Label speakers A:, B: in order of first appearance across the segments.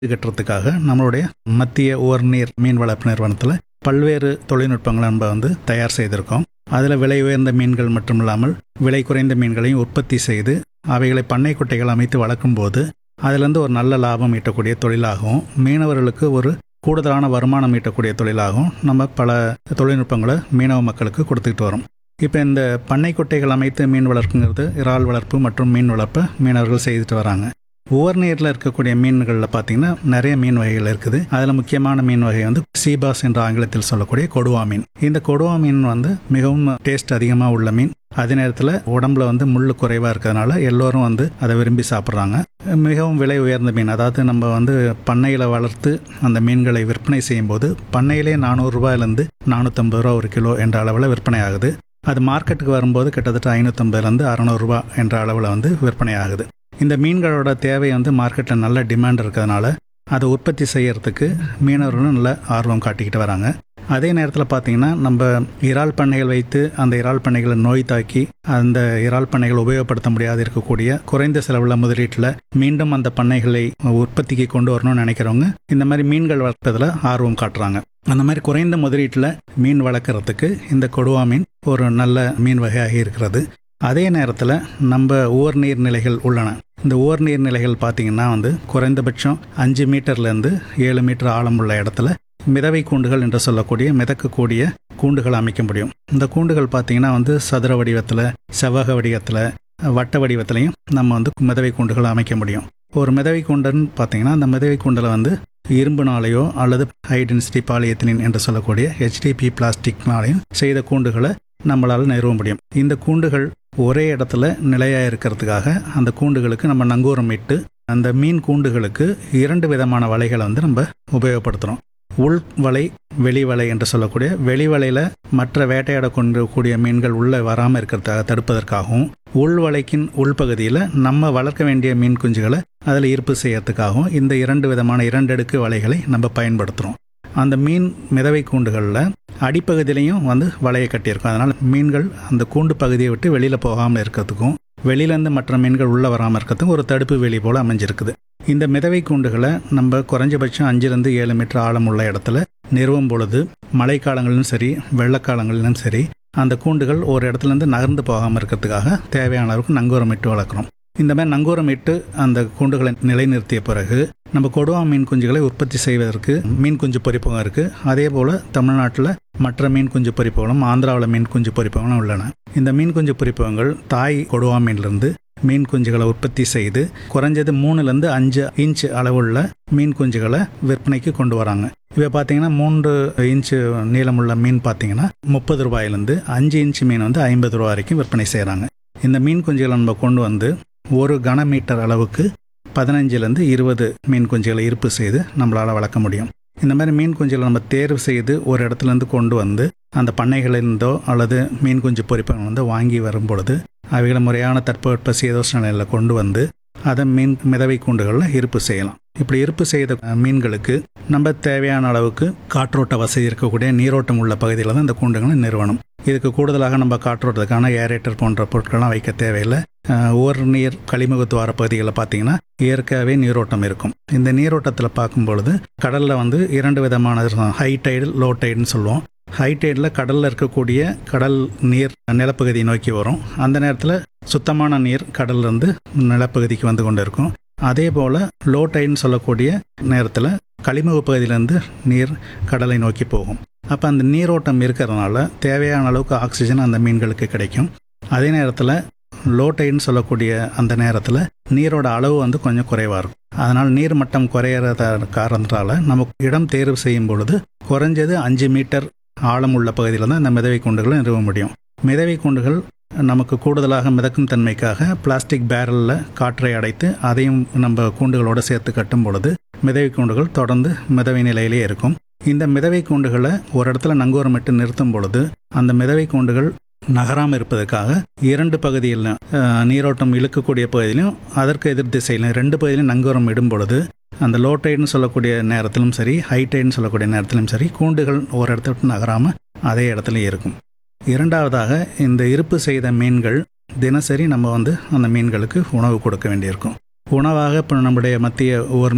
A: கட்டுறதுக்காக நம்மளுடைய மத்திய உவர்நீர் மீன் வளர்ப்பு நிறுவனத்தில் பல்வேறு தொழில்நுட்பங்களை நம்ம வந்து தயார் செய்திருக்கோம் அதில் விலை உயர்ந்த மீன்கள் மட்டும் இல்லாமல் விலை குறைந்த மீன்களையும் உற்பத்தி செய்து அவைகளை பண்ணை குட்டைகள் அமைத்து வளர்க்கும்போது அதிலிருந்து ஒரு நல்ல லாபம் ஈட்டக்கூடிய தொழிலாகவும் மீனவர்களுக்கு ஒரு கூடுதலான வருமானம் ஈட்டக்கூடிய தொழிலாகவும் நம்ம பல தொழில்நுட்பங்களை மீனவ மக்களுக்கு கொடுத்துக்கிட்டு வரோம் இப்போ இந்த பண்ணை குட்டைகள் அமைத்து மீன் வளர்ப்புங்கிறது இறால் வளர்ப்பு மற்றும் மீன் வளர்ப்பை மீனவர்கள் செய்துட்டு வராங்க உவர் நீரில் இருக்கக்கூடிய மீன்களில் பார்த்தீங்கன்னா நிறைய மீன் வகைகள் இருக்குது அதில் முக்கியமான மீன் வகை வந்து சீபாஸ் என்ற ஆங்கிலத்தில் சொல்லக்கூடிய கொடுவா மீன் இந்த கொடுவா மீன் வந்து மிகவும் டேஸ்ட் அதிகமாக உள்ள மீன் அதே நேரத்தில் உடம்புல வந்து முள் குறைவாக இருக்கிறதுனால எல்லோரும் வந்து அதை விரும்பி சாப்பிட்றாங்க மிகவும் விலை உயர்ந்த மீன் அதாவது நம்ம வந்து பண்ணையில் வளர்த்து அந்த மீன்களை விற்பனை செய்யும்போது பண்ணையிலே நானூறுரூபாயிலேருந்து நானூற்றம்பது ரூபா ஒரு கிலோ என்ற அளவில் விற்பனை ஆகுது அது மார்க்கெட்டுக்கு வரும்போது கிட்டத்தட்ட ஐநூற்றம்பதுலேருந்து அறநூறுபா என்ற அளவில் வந்து விற்பனை ஆகுது இந்த மீன்களோட தேவை வந்து மார்க்கெட்டில் நல்ல டிமாண்ட் இருக்கிறதுனால அதை உற்பத்தி செய்யறதுக்கு மீனவர்களும் நல்ல ஆர்வம் காட்டிக்கிட்டு வராங்க அதே நேரத்தில் பார்த்தீங்கன்னா நம்ம இறால் பண்ணைகள் வைத்து அந்த இறால் பண்ணைகளை நோய் தாக்கி அந்த இறால் பண்ணைகள் உபயோகப்படுத்த முடியாது இருக்கக்கூடிய குறைந்த செலவுள்ள முதலீட்டில் மீண்டும் அந்த பண்ணைகளை உற்பத்திக்கு கொண்டு வரணும்னு நினைக்கிறவங்க இந்த மாதிரி மீன்கள் வளர்ப்பதில் ஆர்வம் காட்டுறாங்க அந்த மாதிரி குறைந்த முதலீட்டில் மீன் வளர்க்குறதுக்கு இந்த கொடுவா மீன் ஒரு நல்ல மீன் வகையாக இருக்கிறது அதே நேரத்தில் நம்ம உவர் நீர்நிலைகள் உள்ளன இந்த உவர் நீர்நிலைகள் பார்த்தீங்கன்னா வந்து குறைந்தபட்சம் அஞ்சு மீட்டர்லேருந்து ஏழு மீட்டர் ஆழம் உள்ள இடத்துல மிதவை கூண்டுகள் என்று சொல்லக்கூடிய மிதக்கக்கூடிய கூண்டுகள் அமைக்க முடியும் இந்த கூண்டுகள் பார்த்தீங்கன்னா வந்து சதுர வடிவத்தில் செவ்வக வடிவத்தில் வட்ட வடிவத்திலையும் நம்ம வந்து மிதவை கூண்டுகள் அமைக்க முடியும் ஒரு மிதவை கூண்டுன்னு பார்த்தீங்கன்னா அந்த மிதவை கூண்டில் வந்து இரும்புனாலேயோ அல்லது ஹை டென்சிட்டி பாலியத்திலின் என்று சொல்லக்கூடிய ஹெச்டிபி பிளாஸ்டிக்னாலையும் செய்த கூண்டுகளை நம்மளால் நிறுவ முடியும் இந்த கூண்டுகள் ஒரே இடத்துல நிலையாக இருக்கிறதுக்காக அந்த கூண்டுகளுக்கு நம்ம நங்கூரம் இட்டு அந்த மீன் கூண்டுகளுக்கு இரண்டு விதமான வலைகளை வந்து நம்ம உபயோகப்படுத்துகிறோம் உள் வலை வெளி வலை என்று சொல்லக்கூடிய வெளி வலையில் மற்ற வேட்டையாட கொண்டு கூடிய மீன்கள் உள்ளே வராமல் இருக்கிறதுக்காக தடுப்பதற்காகவும் உள் வலைக்கின் உள்பகுதியில் நம்ம வளர்க்க வேண்டிய மீன் குஞ்சுகளை அதில் இருப்பு செய்யறதுக்காகவும் இந்த இரண்டு விதமான இரண்டடுக்கு வலைகளை நம்ம பயன்படுத்துகிறோம் அந்த மீன் மிதவை கூண்டுகளில் அடிப்பகுதியிலையும் வந்து வலையை கட்டியிருக்கும் அதனால் மீன்கள் அந்த கூண்டு பகுதியை விட்டு வெளியில் போகாமல் இருக்கிறதுக்கும் வெளியிலேருந்து மற்ற மீன்கள் உள்ளே வராமல் இருக்கிறதுக்கும் ஒரு தடுப்பு வெளி போல் அமைஞ்சிருக்குது இந்த மிதவை கூண்டுகளை நம்ம குறைஞ்சபட்சம் அஞ்சுலேருந்து ஏழு மீட்டர் ஆழம் உள்ள இடத்துல நிறுவும் பொழுது மழைக்காலங்களிலும் சரி வெள்ளக்காலங்களிலும் சரி அந்த கூண்டுகள் ஒரு இடத்துலேருந்து நகர்ந்து போகாமல் இருக்கிறதுக்காக தேவையான அளவுக்கு நங்கூரம் இட்டு வளர்க்குறோம் இந்த மாதிரி நங்கூரம் இட்டு அந்த கூண்டுகளை நிலைநிறுத்திய பிறகு நம்ம கொடுவா மீன் குஞ்சுகளை உற்பத்தி செய்வதற்கு மீன் குஞ்சு பொறிப்பகம் இருக்குது அதே போல் தமிழ்நாட்டில் மற்ற மீன் குஞ்சு பொறிப்பகங்களும் ஆந்திராவில் மீன் குஞ்சு பொறிப்பகங்களும் உள்ளன இந்த மீன் குஞ்சு பொறிப்பகங்கள் தாய் கொடுவா மீன்லேருந்து மீன் குஞ்சுகளை உற்பத்தி செய்து குறைஞ்சது மூணுலேருந்து அஞ்சு இன்ச் அளவுள்ள மீன் குஞ்சுகளை விற்பனைக்கு கொண்டு வராங்க இப்போ பார்த்தீங்கன்னா மூன்று இன்ச்சு நீளமுள்ள மீன் பார்த்தீங்கன்னா முப்பது ரூபாயிலேருந்து அஞ்சு இன்ச் மீன் வந்து ஐம்பது ரூபா வரைக்கும் விற்பனை செய்கிறாங்க இந்த மீன் குஞ்சுகளை நம்ம கொண்டு வந்து ஒரு கனமீட்டர் அளவுக்கு பதினஞ்சுலேருந்து இருபது மீன் குஞ்சுகளை இருப்பு செய்து நம்மளால் வளர்க்க முடியும் இந்த மாதிரி மீன் குஞ்சுகளை நம்ம தேர்வு செய்து ஒரு இடத்துலேருந்து கொண்டு வந்து அந்த பண்ணைகளிலிருந்தோ அல்லது மீன் குஞ்சு பொறிப்பங்கள் வந்து வாங்கி வரும் பொழுது அவைகளை முறையான தட்பவெட்ப சீதோஷ நிலையில் கொண்டு வந்து அதை மீன் மிதவை கூண்டுகளில் இருப்பு செய்யலாம் இப்படி இருப்பு செய்த மீன்களுக்கு நம்ம தேவையான அளவுக்கு காற்றோட்ட வசதி இருக்கக்கூடிய நீரோட்டம் உள்ள பகுதியில் தான் இந்த கூண்டுகளை நிறுவனம் இதுக்கு கூடுதலாக நம்ம காற்றோட்டத்துக்கான ஏரேட்டர் போன்ற பொருட்கள்லாம் வைக்க தேவையில்லை ஓர் நீர் கழிமுகத்துவார பகுதிகளில் பார்த்தீங்கன்னா இயற்கையாகவே நீரோட்டம் இருக்கும் இந்த நீரோட்டத்தில் பார்க்கும் பொழுது கடலில் வந்து இரண்டு விதமான ஹை டைடு லோ டைடுன்னு சொல்லுவோம் ஹை டைடில் கடலில் இருக்கக்கூடிய கடல் நீர் நிலப்பகுதியை நோக்கி வரும் அந்த நேரத்தில் சுத்தமான நீர் கடல்லேருந்து நிலப்பகுதிக்கு வந்து கொண்டு இருக்கும் அதே போல் லோ டைடுன்னு சொல்லக்கூடிய நேரத்தில் கழிமுக பகுதியிலேருந்து நீர் கடலை நோக்கி போகும் அப்போ அந்த நீரோட்டம் இருக்கிறதுனால தேவையான அளவுக்கு ஆக்சிஜன் அந்த மீன்களுக்கு கிடைக்கும் அதே நேரத்தில் லோ டைடுன்னு சொல்லக்கூடிய அந்த நேரத்தில் நீரோட அளவு வந்து கொஞ்சம் குறைவாக இருக்கும் அதனால் நீர் மட்டம் குறையிறத காரணத்தால் நமக்கு இடம் தேர்வு செய்யும் பொழுது குறைஞ்சது அஞ்சு மீட்டர் ஆழம் உள்ள பகுதியில் தான் இந்த மிதவை கூண்டுகளை நிறுவ முடியும் மிதவை கூண்டுகள் நமக்கு கூடுதலாக மிதக்கும் தன்மைக்காக பிளாஸ்டிக் பேரலில் காற்றை அடைத்து அதையும் நம்ம கூண்டுகளோடு சேர்த்து கட்டும் பொழுது மிதவை கூண்டுகள் தொடர்ந்து மிதவை நிலையிலே இருக்கும் இந்த மிதவை கூண்டுகளை ஒரு இடத்துல நங்கூரமிட்டு நிறுத்தும் பொழுது அந்த மிதவை கூண்டுகள் நகராமல் இருப்பதற்காக இரண்டு பகுதியில் நீரோட்டம் இழுக்கக்கூடிய பகுதியிலும் அதற்கு எதிர் திசையிலும் ரெண்டு பகுதியிலும் நங்கூரம் இடும் பொழுது அந்த லோ டைடுன்னு சொல்லக்கூடிய நேரத்திலும் சரி ஹை டைடுன்னு சொல்லக்கூடிய நேரத்திலும் சரி கூண்டுகள் ஒரு இடத்த விட்டு நகராமல் அதே இடத்துல இருக்கும் இரண்டாவதாக இந்த இருப்பு செய்த மீன்கள் தினசரி நம்ம வந்து அந்த மீன்களுக்கு உணவு கொடுக்க வேண்டியிருக்கும் உணவாக இப்போ நம்முடைய மத்திய உவர் மீன்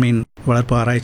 A: வளர்ப்பு ஆராய்ச்சி